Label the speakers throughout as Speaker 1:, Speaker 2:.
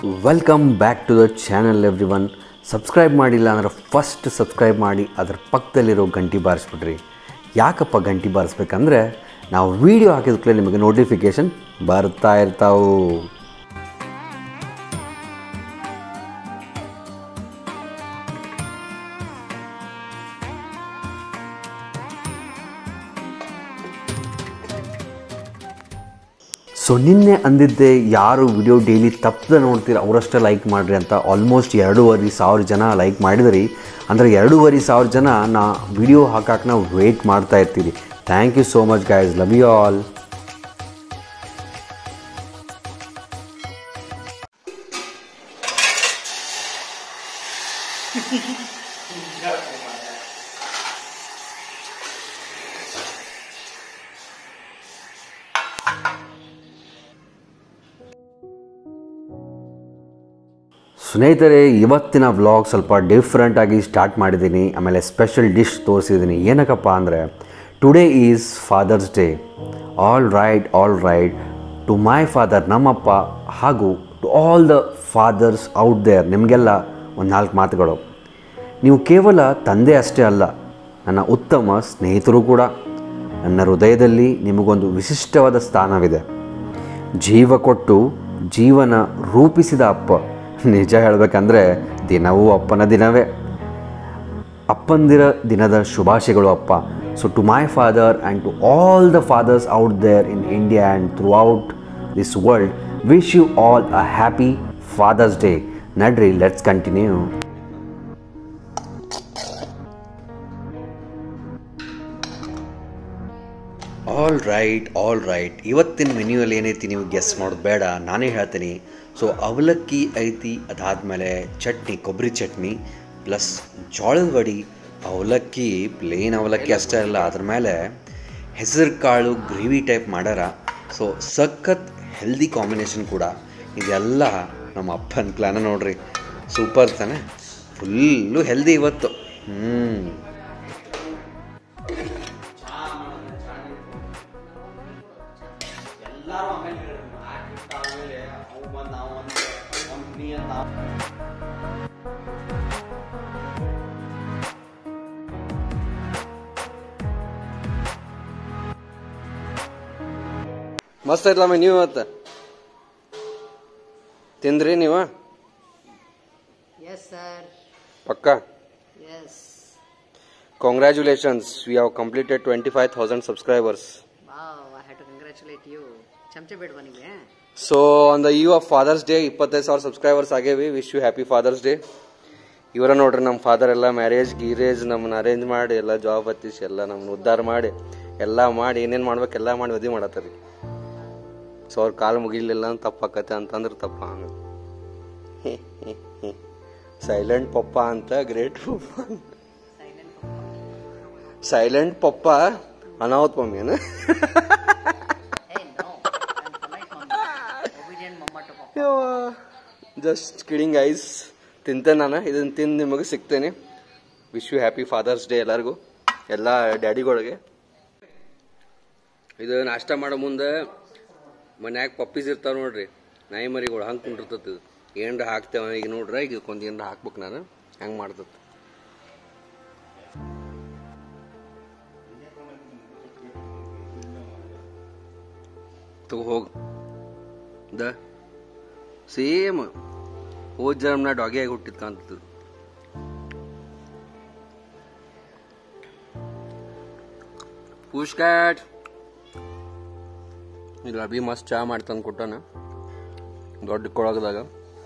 Speaker 1: Welcome back to the channel everyone subscribe ಮಾಡಿಲ್ಲ ಅಂದ್ರೆ first subscribe ಮಾಡಿ ಅದರ ಪಕ್ಕದಲ್ಲಿರೋ ಗಂಟಿ ಬಾರಿಸ್ಬಿಡ್ರಿ ಯಾಕಪ್ಪ ಗಂಟಿ ಬಾರಿಸ್ಬೇಕಂದ್ರೆ ನಾವು ವೀಡಿಯೋ ಹಾಕಿದ ಕೂಡಲೇ ನಿಮಗೆ ನೋಟಿಫಿಕೇಷನ್ ಬರ್ತಾ ಇರ್ತಾವು ಸೊ ನಿನ್ನೆ ಅಂದಿದ್ದೆ ಯಾರು ವಿಡಿಯೋ ಡೈಲಿ ತಪ್ಪದೆ ನೋಡ್ತೀರ ಅವರಷ್ಟೇ ಲೈಕ್ ಮಾಡಿರಿ ಅಂತ ಆಲ್ಮೋಸ್ಟ್ ಎರಡೂವರೆ ಸಾವಿರ ಜನ ಲೈಕ್ ಮಾಡಿದ್ರಿ ಅಂದರೆ ಎರಡೂವರೆ ಸಾವಿರ ಜನ ನಾ ವಿಡಿಯೋ ಹಾಕಕ್ಕೆ ನಾವು ವೆಯ್ಟ್ ಮಾಡ್ತಾ ಇರ್ತೀವಿ thank you so much guys love you all ಸ್ನೇಹಿತರೆ ಇವತ್ತಿನ ವ್ಲಾಗ್ ಸ್ವಲ್ಪ ಡಿಫ್ರೆಂಟಾಗಿ ಸ್ಟಾರ್ಟ್ ಮಾಡಿದ್ದೀನಿ ಆಮೇಲೆ ಸ್ಪೆಷಲ್ ಡಿಶ್ ತೋರಿಸಿದ್ದೀನಿ ಏನಕ್ಕಪ್ಪ ಅಂದರೆ today is father's day all right all right to my father ನಮ್ಮಪ್ಪ ಹಾಗೂ to all the fathers out there ನಿಮಗೆಲ್ಲ ಒಂದು ನಾಲ್ಕು ಮಾತುಗಳು ನೀವು ಕೇವಲ ತಂದೆ ಅಷ್ಟೇ ಅಲ್ಲ ನನ್ನ ಉತ್ತಮ ಸ್ನೇಹಿತರು ಕೂಡ ನನ್ನ ಹೃದಯದಲ್ಲಿ ನಿಮಗೊಂದು ವಿಶಿಷ್ಟವಾದ ಸ್ಥಾನವಿದೆ ಜೀವ ಕೊಟ್ಟು ಜೀವನ ರೂಪಿಸಿದ ಅಪ್ಪ ನಿಜ ಹೇಳಬೇಕಂದ್ರೆ ದಿನವೂ ಅಪ್ಪನ ದಿನವೇ ಅಪ್ಪಂದಿರ ದಿನದ ಶುಭಾಶಯಗಳು ಅಪ್ಪ so to my father and to all the fathers out there in India and throughout this world wish you all a happy father's day ನಡ್ರಿ let's continue all right all right ಇವತ್ತಿನ ಮೆನ್ಯೂಯಲ್ಲಿ ಏನೈತಿ ನೀವು guess ಮಾಡೋದು ಬೇಡ ನಾನೇ ಹೇಳ್ತೀನಿ so ಅವಲಕ್ಕಿ ಐತಿ ಅದಾದಮೇಲೆ ಚಟ್ನಿ ಕೊಬ್ಬರಿ ಚಟ್ನಿ ಪ್ಲಸ್ ಜೋಳದ ವಡಿ ಅವಲಕ್ಕಿ ಪ್ಲೇನ್ ಅವಲಕ್ಕಿ ಅಷ್ಟೇ ಅಲ್ಲ ಅದ್ರ ಮೇಲೆ ಹೆಸರು ಕಾಳು ಗ್ರೇವಿ ಟೈಪ್ ಮಾಡ್ಯಾರ ಸೊ ಸಖತ್ ಹೆಲ್ದಿ ಕಾಂಬಿನೇಷನ್ ಕೂಡ ಇದೆಲ್ಲ ನಮ್ಮ ಅಪ್ಪನ ಪ್ಲ್ಯಾನ ನೋಡ್ರಿ ಸೂಪರ್ ತಾನೆ ಫುಲ್ಲು ಹೆಲ್ದಿ ಇವತ್ತು ಹ್ಞೂ
Speaker 2: ಎಲ್ಲಾರು ಆಮೇಲೆ ಹೇಳಿದ್ರು ಹಾಕಿಟ್ಟ ಆಮೇಲೆ ಅವು ಬಂದು ನಾವು ಒಂದು ಕಂಪ್ನಿ ಅಂತ
Speaker 3: ಮಸ್ತ್ ಐತ್ಲಮ್ಮ ನೀವು ಇವತ್ತು ತಿಂದ್ರಿ ನೀವು
Speaker 4: Yes, sir.
Speaker 3: ಪಕ್ಕ
Speaker 4: Yes.
Speaker 3: Congratulations we have completed twenty five thousand subscribers
Speaker 4: Wow, I had to congratulate you. ಚಮಚೆ ಬೇಡವಾ ನಿಮಗೆ
Speaker 3: so on the you of father's day ಇಪ್ಪತ್ತೈದು ಸಾವಿರ ಸಬ್ಸ್ಕ್ರೈಬರ್ಸ್ ಆಗೇವಿ wish you happy father's day ಇವರ ನೋಡ್ರಿ ನಮ್ಮ ಫಾದರ್ ಎಲ್ಲ ಮ್ಯಾರೇಜ್ ಗೀರೇಜ್ ನಮ್ಮನ್ನ ಅರೇಂಜ್ ಮಾಡಿ ಎಲ್ಲ ಜಾಬ್ ಹತ್ತಿಸಿ ಎಲ್ಲ ನಮ್ಮನ್ನ ಉದ್ಧಾರ ಮಾಡಿ ಎಲ್ಲ ಮಾಡಿ ಏನೇನು ಮಾಡ್ಬೇಕು ಎಲ್ಲ ಮಾಡಿ ಮದುವೆ ಮಾಡತ್ತರಿ ಸೊ ಅವ್ರ ಕಾಲು ಮುಗಿಲಿಲ್ಲ ಅಂತ ತಪ್ಪಾಕತ್ತೆ ಅಂತಂದ್ರೆ ತಪ್ಪ ಸೈಲೆಂಟ್ ಪಪ್ಪ ಅಂತ ಗ್ರೇಟ್ ಪಪ್ಪ ಸೈಲೆಂಟ್ ಪಪ್ಪ ಅನಾಹುತ್ ಮಮ್ಮಿ ಏನ
Speaker 4: Hey, no. I'm polite mommy. Obedient mama to papa.
Speaker 3: Just kidding ice ತಿಂತೆ ನಾನು ಇದನ್ನು ತಿಂದು ನಿಮಗೆ ಸಿಗ್ತೇನೆ wish you happy father's day ಎಲ್ಲರಿಗೂ ಎಲ್ಲ ಡ್ಯಾಡಿಗಳಿಗೆ ಇದು ನಾಷ್ಟ ಮಾಡೋ ಮುಂದೆ ಮನ್ಯಾಗ ಪಪ್ಪೀಸ್ ಇರ್ತಾವ ನೋಡ್ರಿ ನಾಯಿ ಮರಿಗಳು ಹಂಗೆ ಕುಂಡಿರ್ತದ ಇದು ಏನರ ಹಾಕ್ತೇವ ಈಗ ನೋಡ್ರಿ ಈಗ ಇದಕ್ಕೊಂದು ಏನರ ಹಾಕ್ಬೇಕು ನಾನು ಹಂಗೆ ಮಾಡ್ತದ ತಗೋ ಹೋಗ್ ದ ಸೇಮ್ ಹೋದ್ ಜನ್ಮ ಡಾಗಿ ಆಗಿ ಹುಟ್ಟಿದ್ ಕಾಣ್ತದ ಪುಷ್ ಕ್ಯಾಟ್ ಇಲ್ಲ ಅಭಿ ಮಸ್ತ್ ಚಾ ಮಾಡಿ ತಂದು ಕೊಟ್ಟಾನ ದೊಡ್ಡ ಕೊಳಗದಾಗ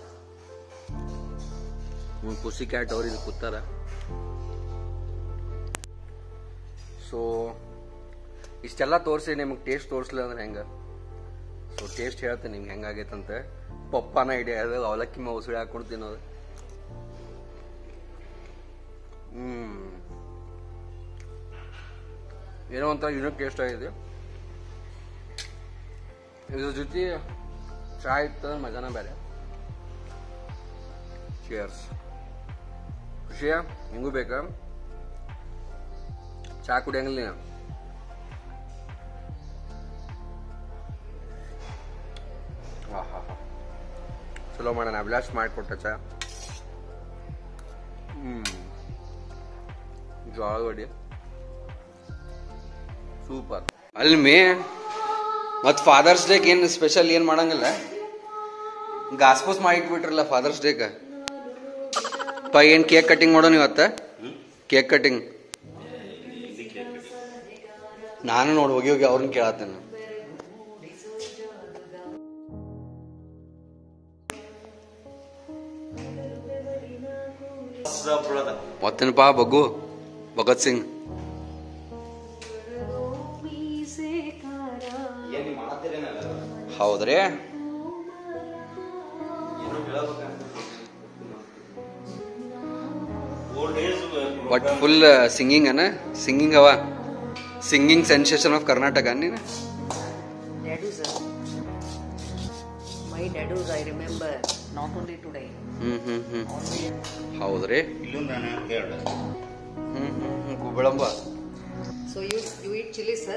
Speaker 3: ಪುಸಿ ಕ್ಯಾಟ್ ಅವ್ರು ಇದು ಕೂತಾರ ಸೊ ಇಷ್ಟೆಲ್ಲ ತೋರಿಸಿ ನಿಮಗೆ ಟೇಸ್ಟ್ ತೋರಿಸ್ಲಿಲ್ಲ ಅಂದ್ರೆ ಹೆಂಗೆ ಸೊ ಟೇಸ್ಟ್ ಹೇಳ್ತೇನೆ ನಿಮ್ಗೆ ಹೆಂಗಾಗೈತಂತೆ ಪಪ್ಪನ ಐಡಿಯಾ ಅದು ಅವಲಕ್ಕಿ ಮಾ ಉಸುಳಿ ಹಾಕೊಂಡು ತಿನ್ನೋದು ಹ್ಮ್ ಏನೋ ಒಂಥರ ಯುನಿಕ್ ಟೇಸ್ಟ್ ಆಗಿದೆ ಇದ್ರ ಜೊತೆ ಚಾ ಇತ್ತು ಮಜಾನ ಬೇರೆ ಚಿಯರ್ಸ್ ಖುಷಿಯಾ ನಿಂಗೂ ಬೇಕಾ ಚಾ ಕುಡಿಯಂಗಿಲ್ಲ ನೀನು ಚಲೋ ಮಾಡೋಣ ಅಭಿಲಾಷ್ ಮಾಡಿಕೊಟ್ಟ ಚಾ ಹ್ಮ್ ಜೋಳ ವಡಿ ಸೂಪರ್ ಅಲ್ಲಿ ಮೇ ಮತ್ ಫಾದರ್ಸ್ ಡೇಕ್ ಏನ್ ಸ್ಪೆಷಲ್ ಏನ್ ಮಾಡಂಗಿಲ್ಲ ಗಾಸ್ಪೋಸ್ ಮಾಡಿಟ್ಬಿಟ್ರಲ್ಲ ಫಾದರ್ಸ್ ಡೇಕ್ ಪ ಏನ್ ಕೇಕ್ ಕಟಿಂಗ್ ಮಾಡೋಣ ಇವತ್ತ ಕೇಕ್ ಕಟಿಂಗ್ ನಾನು ನೋಡಿ ಹೋಗಿ ಹೋಗಿ ಅವ್ರನ್ನ ಕೇಳತ್ತೇನೆ ಮತ್ತೇನಪ್ಪ ಬಗ್ಗು ಭಗತ್ ಸಿಂಗ್
Speaker 2: ಏನ್ ನೀವ್ ಮಾಡತ್ತೀರೇನಲ್ಲ
Speaker 3: ಹೌದ್ರಿ
Speaker 2: ಏನೋ ಹೇಳ್ಬೇಕಂತ old age
Speaker 3: but full singing ಅನ ಸಿಂಗಿಂಗ್ ಅವ ಸಿಂಗಿಂಗ್ ಸೆನ್ಸೇಷನ್ ಆಫ್ ಕರ್ನಾಟಕ ನೀನು
Speaker 4: Dadus, uh, my dadus, I remember, not only today,
Speaker 3: ಹ್ಮ್ ಹ್ಮ್ ಹ್ಮ್
Speaker 4: always.
Speaker 3: ಹೌದ್ರಿ
Speaker 5: ಇಲ್ಲೊಂದು ಹೇಳ
Speaker 3: ಹ್ಮ್ ಹ್ಮ್ ಹ್ಮ್ ಗುಬ್ಬಳಂಬ
Speaker 4: So you you eat chili, sir?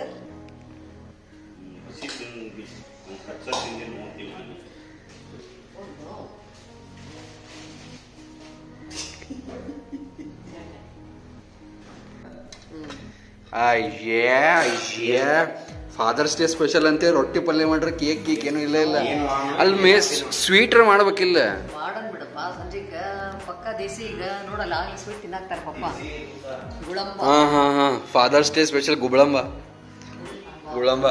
Speaker 5: ಹಸಿ ತಿಂದು ಕಚ್ಚ ತಿಂದು ನೋಡ್ತೀವಿ ನಾನು
Speaker 4: Oh no.
Speaker 3: ಅಯ್ಯೇ ಅಯ್ಯೇ ಫಾದರ್ಸ್ ಡೇ ಸ್ಪೆಷಲ್ ಅಂತ ರೊಟ್ಟಿ ಪಲ್ಯ ಮಾಡ್ರೆ ಕೇಕ್ ಗೀಕ್ ಏನು ಇಲ್ಲ ಇಲ್ಲ ಅಲ್ಲಿ ಮೇ ಸ್ವೀಟ್ರ್ ಮಾಡ್ಬೇಕಿಲ್ಲ
Speaker 4: ಮಾಡನ್ ಬಿಡಪ್ಪ ಸಂಜೆಗ ಪಕ್ಕ ದೇಸಿ ಈಗ ನೋಡಲ್ಲ ಆಗ್ಲಿ ಸ್ವೀಟ್ ತಿನ್ನಾಕ್ತಾರ ಪಪ್ಪ ಗುಳಂಬ
Speaker 3: ಹಾ ಹಾ ಹಾ ಫಾದರ್ಸ್ ಡೇ ಸ್ಪೆಷಲ್ ಗುಬ್ಬಳಂಬ ಗುಳಂಬ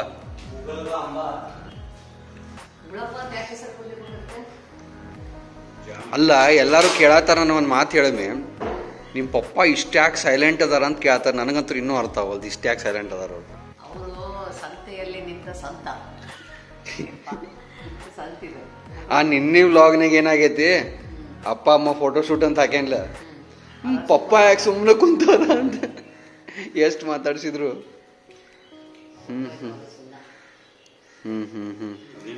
Speaker 4: ಗುಳಂಬ ಅಂತ ಯಾಕೆ ಹೆಸರು ಕೊಡ್ಲಿಕ್ಕೆ ಬರುತ್ತೆ?
Speaker 3: ಅಲ್ಲ ಎಲ್ಲರೂ ಕೇಳತ್ತಾರ ನಾನು ಒಂದು ಮಾತು ಹೇಳಿದ್ಮೆ ನಿಮ್ಮ ಪಪ್ಪ ಇಷ್ಟ್ಯಾಕೆ ಸೈಲೆಂಟ್ ಅದಾರ ಅಂತ ಕೇಳ್ತಾರೆ ನನಗಂತೂ ಇನ್ನೂ ಅರ್ಥ ಆಗಲ್ದು ಇಷ್ಟ್ಯಾಕೆ ಸೈಲೆಂಟ್ ಅದಾರ ಅವ್ರು
Speaker 4: ಅವರು ಸಂತೆಯಲ್ಲಿ ನಿಂತ ಸಂತ ಸಂತಿದೆ
Speaker 3: ಆ ನಿನ್ನೆ ವ್ಲಾಗ್ನಾಗ ಏನಾಗೈತಿ ಅಪ್ಪ ಅಮ್ಮ ಫೋಟೋ ಶೂಟ್ ಅಂತ ಹಾಕೇನಿಲ್ಲ ಹ್ಮ್, ಪಪ್ಪ ಯಾಕೆ ಸುಮ್ಮನೆ ಕುಂತಾರ ಅಂತ ಎಷ್ಟು ಮಾತಾಡ್ಸಿದ್ರು ಹ್ಮ್ ಹ್ಮ್ ಹ್ಮ್ ಹ್ಮ್ ಹ್ಮ್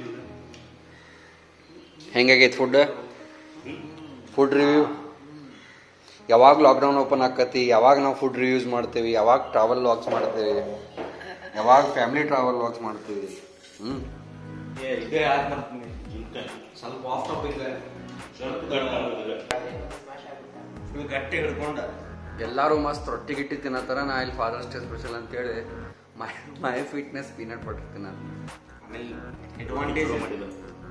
Speaker 3: ಹೆಂಗಾಗೈತಿ ಫುಡ್ ಫುಡ್ ರಿವ್ಯೂ ಯಾವಾಗ ಲಾಕ್ಡೌನ್ ಓಪನ್ ಆಕತಿ ಯಾವಾಗ ನಾವು ಫುಡ್ ರಿವ್ಯೂಸ್ ಮಾಡ್ತೀವಿ ಯಾವಾಗ ಟ್ರಾವೆಲ್ ವಾಕ್ಸ್ ಮಾಡ್ತೀವಿ ಯಾವಾಗ ಫ್ಯಾಮಿಲಿ ಟ್ರಾವೆಲ್ ವಾಕ್ಸ್ ಮಾಡ್ತೀವಿ ಹ್ಮ್
Speaker 2: ಏ ಇದೇ ಯಾಕೆ ಮಾಡ್ತೀನಿ ಸ್ವಲ್ಪ ಆಫ್ ಟಾಪಿಕ್
Speaker 5: ಸ್ವಲ್ಪ ಕಡ್ಕೊಂಡು
Speaker 2: ನೀವು ಗಟ್ಟಿ ಹಿಡ್ಕೊಂಡ
Speaker 3: ಎಲ್ಲರೂ ಮಸ್ತ್ ರೊಟ್ಟಿ ಗಿಟ್ಟಿ ತಿನ್ನತ್ತಾರ ನಾ ಇಲ್ಲಿ ಫಾದರ್ಸ್ ಡೇ ಸ್ಪೆಷಲ್ ಅಂತೇಳಿ my my fitness peanut butter ತಿನ್ನ
Speaker 2: ಆಮೇಲೆ ಅಡ್ವಾಂಟೇಜ್
Speaker 5: ಮಾಡಿಲ್ಲ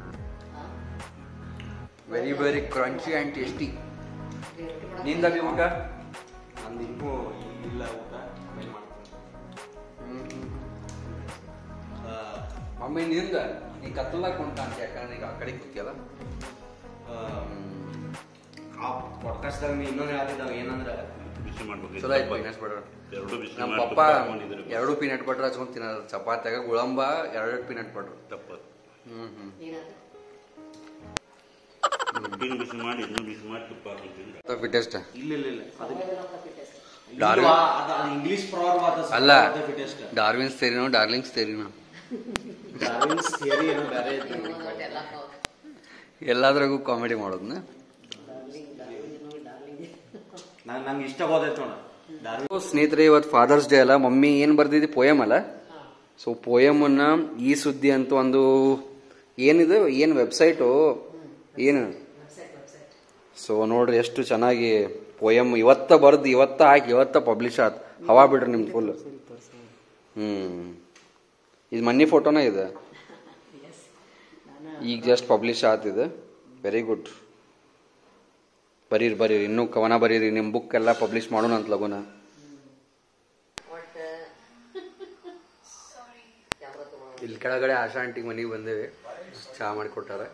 Speaker 3: very very crunchy and tasty ನಿಂದಲ್ಲಿ ಊಟ
Speaker 2: ನಂದು ಇನ್ನೂ ಇಲ್ಲ ಊಟ ಆಮೇಲೆ ಮಾಡ್ತೀನಿ ಆ,
Speaker 3: ಮಮ್ಮಿ ನಿಂದ ನೀ ಕತ್ತಲಾಗ ಕೊಂಟ ಅಂತ ಯಾಕಂದ್ರೆ ಈಗ ಆ ಕಡೆ ಕೂತಿಯಲ್ಲ
Speaker 2: ಆ, ಆ ಪಾಡ್ಕಾಸ್ಟ್ದಾಗ ನೀ ಇನ್ನೊಂದು ಹೇಳ್ತಿದ್ದಾವ ಏನಂದ್ರೆ
Speaker 5: ಬಿಸಿ ಮಾಡ್ಬೇಕು
Speaker 3: ಚಲೋ ಆಯ್ತು ಪೀನಟ್ ಬಟರ್
Speaker 5: ಎರಡು ಬಿಸಿ
Speaker 3: ನಮ್ಮ
Speaker 5: ಮಾಡಿ
Speaker 3: ಪಪ್ಪ
Speaker 5: ತುಪ್ಪ ಹಾಕೊಂಡಿದ್ರು.
Speaker 3: ಎರಡು ಪೀನಟ್ ಬಟರ್ ಹಚ್ಕೊಂಡು ತಿನ್ನೋದು ಚಪಾತ್ಯಾಗ ಗುಳಂಬ ಎರಡು ಪೀನಟ್ ಬಟರ್
Speaker 5: ತಪ್ಪು
Speaker 3: ಹ್ಮ್ ಹ್ಮ್
Speaker 4: ಏನಾದ್ರು
Speaker 5: ರೊಟ್ಟಿನ ಬಿಸಿ ಮಾಡಿ ಇನ್ನೂ ಬಿಸಿ ಮಾಡಿ ತುಪ್ಪ ಹಾಕೊಂತಿದ್ರು
Speaker 3: ಫಿಟೆಸ್ಟ್
Speaker 2: ಇಲ್ಲ ಇಲ್ಲ ಇಲ್ಲ ಅದು
Speaker 3: ಡಾರ್ವಿನ್-
Speaker 2: ಇಲ್ವಾ? ಅದು ಅದು ಇಂಗ್ಲಿಷ್ ಪ್ರಾವರ್ಬ್ ಅದು
Speaker 3: ಅಲ್ಲ
Speaker 2: ಫಿಟೆಸ್ಟ್
Speaker 3: ಡಾರ್ವಿನ್ಸ್ ತೇರಿನೋ ಡಾರ್ಲಿಂಗ್ಸ್ ತೇರಿನೋ
Speaker 2: ಡಾರ್ವಿನ್ಸ್ ಥಿಯರಿ ಏನೋ ಬೇರೆ ಐತಿ
Speaker 4: ಎಲ್ಲ
Speaker 3: ಎಲ್ಲಾದ್ರಾಗೂ ಕಾಮಿಡಿ ಮಾಡೋದನ್ನ
Speaker 2: ನಂಗೆ ನಂಗೆ ಇಷ್ಟ ಗೊತ್ತೈತೆ ನೋಡ ಡಾರ್ವಿನ್
Speaker 3: ಸ್ನೇಹಿತರೆ ಇವತ್ತು ಫಾದರ್ಸ್ ಡೇ ಅಲ್ಲ ಮಮ್ಮಿ ಏನು ಬರ್ದಿದ್ದಿ ಪೋಯಮ್ ಅಲ್ಲ ಸೊ ಪೋಯಮನ್ನ ಈ ಸುದ್ದಿ ಅಂತ ಒಂದು ಏನಿದೆ ಏನು ವೆಬ್ಸೈಟು ಏನು ಸೊ ನೋಡ್ರಿ ಎಷ್ಟು ಚೆನ್ನಾಗಿ ಪೋಯಮ್ ಇವತ್ತ ಬರ್ದು ಇವತ್ತ ಹಾಕಿ ಇವತ್ತ ಪಬ್ಲಿಷ್ ಆತ್ ಹವಾ ಬಿಡ್ರಿ ನಿಮ್ದು ಫುಲ್ ಹ್ಮ್ ಇದು ಮನ್ನಿ ಫೋಟೋನ ಇದೆ ಈಗ ಜಸ್ಟ್ ಪಬ್ಲಿಷ್ ಆತ್ ಇದು ವೆರಿ ಗುಡ್ ಬರೀರಿ ಬರೀರಿ ಇನ್ನೂ ಕವನ ಬರೀರಿ ನಿಮ್ಮ ಬುಕ್ ಎಲ್ಲ ಪಬ್ಲಿಷ್ ಮಾಡೋಣ ಅಂತ ಲಗುನ
Speaker 4: ಬಟ್ ಕ್ಯಾಮ್ರಾ ತಗೊಂಡು
Speaker 3: ಇಲ್ಲಿ ಕೆಳಗಡೆ ಆಶಾ ಆಂಟಿಗೆ ಮನೆಗೆ ಬಂದೇವೆ ಚಹಾ ಮಾಡಿಕೊಟ್ಟಾರೆ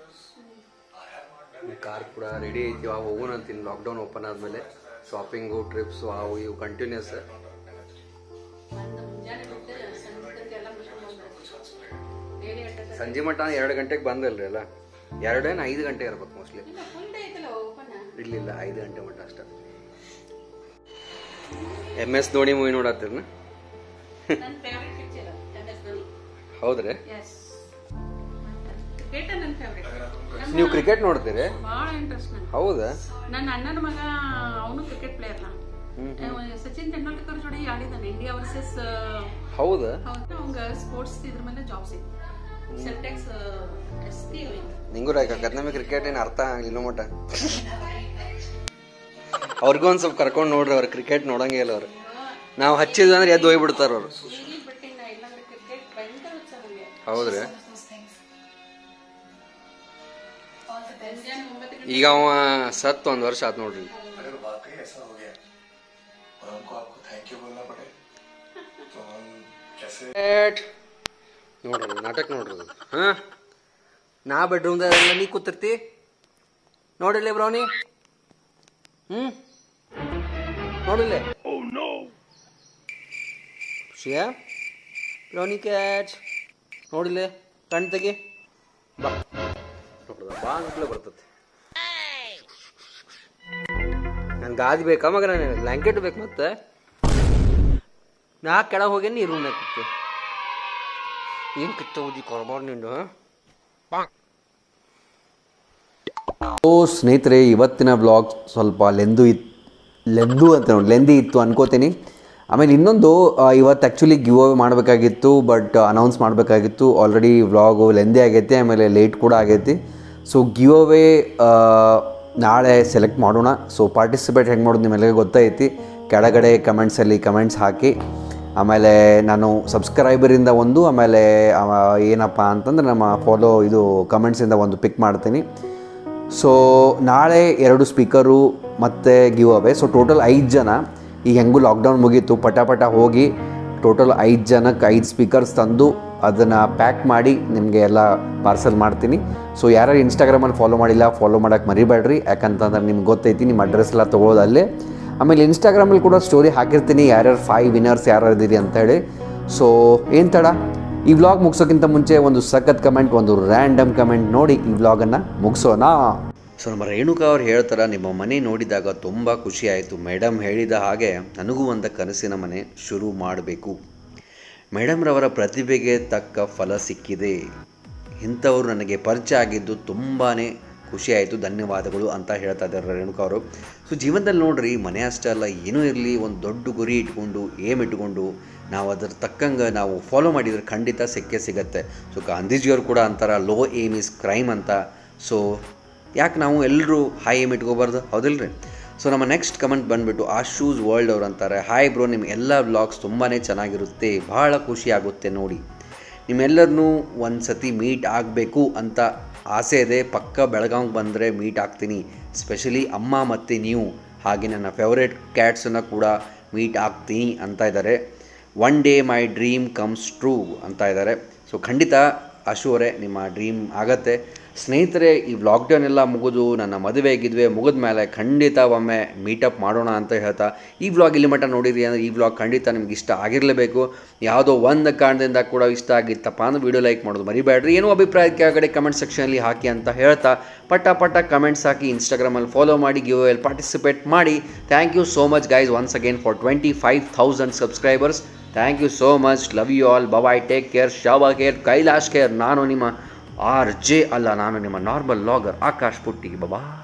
Speaker 3: ಕಾರ್ ಕೂಡ ರೆಡಿ ಐತಿ ಅವು ಹೋಗೋಣ ಅಂತೀನಿ ಲಾಕ್ಡೌನ್ ಓಪನ್ ಆದಮೇಲೆ ಶಾಪಿಂಗು ಟ್ರಿಪ್ಸು ಅವು ಇವು ಕಂಟಿನ್ಯೂಸ್ ಸಂಜೆ ಮಟ್ಟ ಎರಡು ಗಂಟೆಗೆ ಬಂದಲ್ರಿ ಅಲ್ಲ ಎರಡೇನು ಐದು ಗಂಟೆ ಇರ್ಬೇಕು ಮೋಸ್ಟ್ಲಿ ಇಲ್ಲ ಇಲ್ಲ ಐದು ಗಂಟೆ ಮಟ್ಟ ಅಷ್ಟ ಎಮ್ ಎಸ್ ಧೋನಿ ಮೂವಿ ನೋಡತ್ತೀರನ
Speaker 6: ನನ್ನ favourite picture M S Dhoni
Speaker 3: ಹೌದ್ರಿ
Speaker 6: ಎಸ್ ಕ್ರಿಕೆಟ್ ನನ್ನ ಫೇವ್ರೆಟ್
Speaker 3: ನೀವು ಕ್ರಿಕೆಟ್ ನೋಡ್ತೀರಿ
Speaker 6: ಭಾಳ ಇಂಟ್ರೆಸ್ಟ್ ನನಗೆ
Speaker 3: ಹೌದಾ
Speaker 6: ನನ್ನ ಅಣ್ಣನ ಮಗ ಅವನು ಕ್ರಿಕೆಟ್ ಪ್ಲೇಯರ್ನ ಸಚಿನ್ ತೆಂಡೂಲ್ಕರ್ ಜೋಡಿ ಆಡಿದಾನೆ ಇಂಡಿಯಾ ವರ್ಸಸ್
Speaker 3: ಹೌದಾ
Speaker 6: ಹೌದು ಅವಂಗ ಸ್ಪೋರ್ಟ್ಸ್ ಇದ್ರ ಮೇಲೆ ಜಾಬ್ ಸಿಕ್ತು ಸೆಂಟೆಕ್ಸ್ ಎಸ್ತಿ ಹೋಯ್ತು
Speaker 3: ನಿಂಗೂ ರಾಯ್ಕತ್ ನಮಗೆ ಕ್ರಿಕೆಟ್ ಏನು ಅರ್ಥ ಆಗಿಲ್ಲ ಮಟ ಅವ್ರಿಗೂ ಒಂದು ಸ್ವಲ್ಪ ಕರ್ಕೊಂಡು ನೋಡ್ರಿ ಅವ್ರು ಕ್ರಿಕೆಟ್ ನೋಡಂಗೇ ಇಲ್ಲ ಅವ್ರು ನಾವು ಹಚ್ಚಿದ್ವಿ ಅಂದ್ರೆ ಎದ್ದು ಹೋಗ್ಬಿಡ್ತಾರ ಅವ್ರು
Speaker 6: ಈಗೀಗ ಬಿಟ್ಟಿನ ಇಲ್ಲಾಂದ್ರೆ ಕ್ರಿಕೆಟ್ ಭಯಂಕರ ಉತ್ಸಾಹ ನನಗೆ
Speaker 3: ಹೌದ್ರಿ
Speaker 6: ಮುಂಜಾನೆ ಒಂಬತ್ತು ಗಂಟೆ
Speaker 3: ಈಗ ಅವ ಸತ್ ಒಂದ್ ವರ್ಷ ಆತ್ ನೋಡ್ರಿ
Speaker 7: अगर वाकई ऐसा हो गया और हमको आपको थैंक यू बोलना पड़े तो हम कैसे
Speaker 3: ನೋಡ್ರಿ ನಾಟಕ ನೋಡ್ರಿ ಅದು. ಹಾ ನಾ ಬೆಡ್ರೂಮ್ದಾಗ ನೀ ಕೂತಿರ್ತಿ ನೋಡಿಲ್ಲ ಬ್ರೌನಿ ಹ್ಮ್ ನೋಡಿಲ್ಲ ಶಿಯಾ ಬ್ರೌನಿ ಕ್ಯಾಚ್ ನೋಡಿಲ್ಲ ಕಣ್ ತೆಗಿ ಬಾ ನೋಡ್ದ, ಬಾ ಅಂತಲೇ ಬರ್ತದೆ ನನ್ ಗಾದಿ ಬೇಕಾ ಮಗ ನನಗೆ ಬ್ಲ್ಯಾಂಕೆಟ್ ಬೇಕು ಮತ್ತೆ ನಾ ಕೆಳಗೆ ಹೋಗೇನಿ ಈ ರೂಮ್ನಾಗ ಕೂತೆ ಏನ್ ಕಿತ್ತ ಓದಿ ಕೊರಬಾರ್ದು ನಿಂದು
Speaker 1: ಸೊ ಸ್ನೇಹಿತರೆ ಇವತ್ತಿನ ವ್ಲಾಗ್ ಸ್ವಲ್ಪ ಲೆಂದು ಇತ್ ಲೆಂದು ಅಂತ ನೋಡಿ ಲೆಂದಿ ಇತ್ತು ಅನ್ಕೋತೀನಿ ಆಮೇಲೆ ಇನ್ನೊಂದು ಆ, ಇವತ್ತು ಆ್ಯಕ್ಚುಲಿ ಗಿವ್ ಅವೇ ಮಾಡಬೇಕಾಗಿತ್ತು ಬಟ್ ಅನೌನ್ಸ್ ಮಾಡಬೇಕಾಗಿತ್ತು ಆಲ್ರೆಡಿ ವ್ಲಾಗು ಲೆಂದಿ ಆಗೈತೆ ಆಮೇಲೆ ಲೇಟ್ ಕೂಡ ಆಗೈತಿ ಸೊ ಗಿವ್ ಅವೇ ನಾಳೆ ಸೆಲೆಕ್ಟ್ ಮಾಡೋಣ ಸೊ ಪಾರ್ಟಿಸಿಪೇಟ್ ಹೆಂಗೆ ಮಾಡೋದು ನಿಮ್ಮೆಲ್ಲರಿಗೂ ಗೊತ್ತೈತಿ ಕೆಳಗಡೆ ಕಮೆಂಟ್ಸಲ್ಲಿ ಕಮೆಂಟ್ಸ್ ಹಾಕಿ ಆಮೇಲೆ ನಾನು ಸಬ್ಸ್ಕ್ರೈಬರಿಂದ ಒಂದು ಆಮೇಲೆ ಅವ ಏನಪ್ಪ ಅಂತಂದ್ರೆ ನಮ್ಮ ಫಾಲೋ ಇದು ಕಮೆಂಟ್ಸಿಂದ ಒಂದು ಪಿಕ್ ಮಾಡ್ತೀನಿ ಸೊ ನಾಳೆ ಎರಡು ಸ್ಪೀಕರು ಮತ್ತು ಗಿವ್ ಅವೇ ಸೊ ಟೋಟಲ್ ಐದು ಜನ ಈಗ ಹೆಂಗೂ ಲಾಕ್ಡೌನ್ ಮುಗೀತು ಪಟ ಪಟ ಹೋಗಿ ಟೋಟಲ್ ಐದು ಜನಕ್ಕೆ ಐದು ಸ್ಪೀಕರ್ಸ್ ತಂದು ಅದನ್ನು ಪ್ಯಾಕ್ ಮಾಡಿ ನಿಮಗೆ ಎಲ್ಲ ಪಾರ್ಸಲ್ ಮಾಡ್ತೀನಿ ಸೊ ಯಾರ್ಯಾರು ಇನ್ಸ್ಟಾಗ್ರಾಮಲ್ಲಿ ಫಾಲೋ ಮಾಡಿಲ್ಲ ಫಾಲೋ ಮಾಡೋಕ್ಕೆ ಮರಿಬೇಡ್ರಿ ಯಾಕಂತಂದ್ರೆ ನಿಮ್ಗೆ ಗೊತ್ತೈತಿ ನಿಮ್ಮ ಅಡ್ರೆಸ್ ಎಲ್ಲ ತೊಗೊಳೋದು ಅಲ್ಲೇ ಆಮೇಲೆ ಇನ್ಸ್ಟಾಗ್ರಾಮಲ್ಲಿ ಕೂಡ ಸ್ಟೋರಿ ಹಾಕಿರ್ತೀನಿ ಯಾರ್ಯಾರು ಫೈವ್ ವಿನ್ನರ್ಸ್ ಯಾರು ಇದ್ದೀರಿ ಅಂತ ಹೇಳಿ ಸೊ ಏನು ತಡ ಈ ವ್ಲಾಗ್ ಮುಗಿಸೋಕ್ಕಿಂತ ಮುಂಚೆ ಒಂದು ಸಖತ್ ಕಮೆಂಟ್ ಒಂದು ರ್ಯಾಂಡಮ್ ಕಮೆಂಟ್ ನೋಡಿ ಈ ವ್ಲಾಗನ್ನು ಮುಗಿಸೋಣ
Speaker 3: ಸೊ ನಮ್ಮ ರೇಣುಕಾ ಅವ್ರು ಹೇಳ್ತಾರೆ ನಿಮ್ಮ ಮನೆ ನೋಡಿದಾಗ ತುಂಬ ಖುಷಿ ಆಯಿತು ಮೇಡಮ್ ಹೇಳಿದ ಹಾಗೆ ನನಗೂ ಒಂದು ಕನಸಿನ ಮನೆ ಶುರು ಮಾಡಬೇಕು ಮೇಡಮ್ರವರ ಪ್ರತಿಭೆಗೆ ತಕ್ಕ ಫಲ ಸಿಕ್ಕಿದೆ ಇಂಥವ್ರು ನನಗೆ ಪರಿಚಯ ಆಗಿದ್ದು ತುಂಬಾ ಖುಷಿ ಆಯಿತು ಧನ್ಯವಾದಗಳು ಅಂತ ಹೇಳ್ತಾ ಇದ್ದಾರೆ ರೇಣುಕಾ ಅವರು ಸೊ ಜೀವನದಲ್ಲಿ ನೋಡ್ರಿ ಮನೆ ಅಷ್ಟೇ ಅಲ್ಲ ಏನೂ ಇರಲಿ ಒಂದು ದೊಡ್ಡ ಗುರಿ ಇಟ್ಕೊಂಡು ಏಮ್ ಇಟ್ಕೊಂಡು ನಾವು ಅದ್ರ ತಕ್ಕಂಗೆ ನಾವು ಫಾಲೋ ಮಾಡಿದರೆ ಖಂಡಿತ ಸಿಕ್ಕೇ ಸಿಗತ್ತೆ ಸೊ ಗಾಂಧೀಜಿಯವರು ಕೂಡ ಅಂತಾರ ಲೋ ಏಮ್ ಇಸ್ ಕ್ರೈಮ್ ಅಂತ ಸೊ ಯಾಕೆ ನಾವು ಎಲ್ಲರೂ ಹೈ ಏಮ್ ಇಟ್ಕೋಬಾರ್ದು ಹೌದಿಲ್ರಿ ಸೊ ನಮ್ಮ ನೆಕ್ಸ್ಟ್ ಕಮೆಂಟ್ ಬಂದುಬಿಟ್ಟು ಆಶೂಸ್ ವರ್ಲ್ಡ್ ಅವ್ರು ಅಂತಾರೆ ಹಾಯ್ ಬ್ರೋ ನಿಮ್ಮ ಎಲ್ಲ ವ್ಲಾಗ್ಸ್ ತುಂಬಾ ಚೆನ್ನಾಗಿರುತ್ತೆ ಭಾಳ ಖುಷಿ ಆಗುತ್ತೆ ನೋಡಿ ನಿಮ್ಮೆಲ್ಲರನ್ನೂ ಒಂದು ಸತಿ ಮೀಟ್ ಆಗಬೇಕು ಅಂತ ಆಸೆ ಇದೆ ಪಕ್ಕ ಬೆಳಗಾವಿಗೆ ಬಂದರೆ ಮೀಟ್ ಆಗ್ತೀನಿ ಸ್ಪೆಷಲಿ ಅಮ್ಮ ಮತ್ತು ನೀವು ಹಾಗೆ ನನ್ನ ಫೇವ್ರೇಟ್ ಕ್ಯಾಟ್ಸನ್ನು ಕೂಡ ಮೀಟ್ ಆಗ್ತೀನಿ ಅಂತ ಇದ್ದಾರೆ one day my dream comes true ಅಂತ ಇದ್ದಾರೆ ಸೊ ಖಂಡಿತ ಅಶು ಅವರೇ ನಿಮ್ಮ ಡ್ರೀಮ್ ಆಗತ್ತೆ ಸ್ನೇಹಿತರೆ ಈ ಲಾಕ್ಡೌನ್ ಎಲ್ಲ ಮುಗಿದು ನನ್ನ ಮದುವೆ ಗಿದ್ವೆ ಮುಗಿದ ಮೇಲೆ ಖಂಡಿತ ಒಮ್ಮೆ ಮೀಟಪ್ ಮಾಡೋಣ ಅಂತ ಹೇಳ್ತಾ ಈ ವ್ಲಾಗ್ ಇಲ್ಲಿ ಮಟ್ಟ ನೋಡಿದ್ರಿ ಅಂದರೆ ಈ ವ್ಲಾಗ್ ಖಂಡಿತ ನಿಮ್ಗೆ ಇಷ್ಟ ಆಗಿರಲೇಬೇಕು ಯಾವುದೋ ಒಂದು ಕಾರಣದಿಂದ ಕೂಡ ಇಷ್ಟ ಆಗಿತ್ತಪ್ಪ ಅಂದ್ರೆ ವಿಡಿಯೋ ಲೈಕ್ ಮಾಡೋದು ಮರಿಬೇಡ್ರಿ ಏನೋ ಅಭಿಪ್ರಾಯ ಕೆಳಗಡೆ ಕಮೆಂಟ್ ಸೆಕ್ಷನಲ್ಲಿ ಹಾಕಿ ಅಂತ ಹೇಳ್ತಾ ಪಟ ಪಟ ಕಮೆಂಟ್ಸ್ ಹಾಕಿ ಇನ್ಸ್ಟಾಗ್ರಾಮಲ್ಲಿ ಫಾಲೋ ಮಾಡಿ ಗಿವ್ ಎಲ್ ಪಾರ್ಟಿಸಿಪೇಟ್ ಮಾಡಿ thank you so much guys once again for twenty five thousand subscribers thank you so much love you all bye bye take care ಶಾಬಾ ಕೇರ್ ಕೈಲಾಶ್ ಕೇರ್ ನಾನು ನಿಮ್ಮ ಆರ್ ಜೆ ಅಲ್ಲ ನಾನು ನಿಮ್ಮ ನಾರ್ಮಲ್ ಲಾಗರ್ ಆಕಾಶ್ ಪುಟ್ಟಿ ಬಬಾ